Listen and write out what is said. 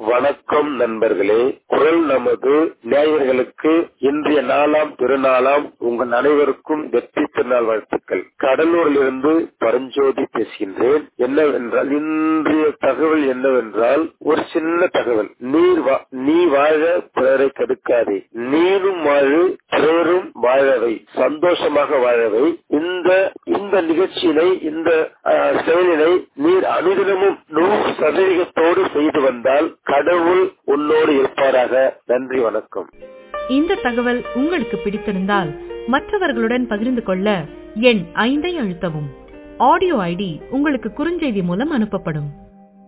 வணக்கம் நண்பர்களே குரல் நமது நேயர்களுக்கு இன்றைய நாளாம் திருநாளாம் உங்கள் அனைவருக்கும் வெற்றி திருநாள் வாழ்த்துக்கள் கடலூரிலிருந்து பரஞ்சோதி பேசுகின்றேன் என்னவென்றால் இன்றைய தகவல் என்னவென்றால் ஒரு சின்ன தகவல் நீர் வா- நீ வாழ பிறரை கெடுக்காதே நீரும் வாழு பிறரும் வாழவை சந்தோஷமாக வாழவை இந்த இந்த நிகழ்ச்சியினை இந்த அஹ், செயலினை நீர் அனுதினமும் நூறு சதவீதத்தோடு செய்து வந்தால் கடவுள் உன்னோடு இருப்பாராக நன்றி வணக்கம் இந்த தகவல் உங்களுக்கு பிடித்திருந்தால் மற்றவர்களுடன் பகிர்ந்து கொள்ள எண் ஐந்தை அழுத்தவும் ஆடியோ ஐடி உங்களுக்கு குறுஞ்செய்தி மூலம் அனுப்பப்படும்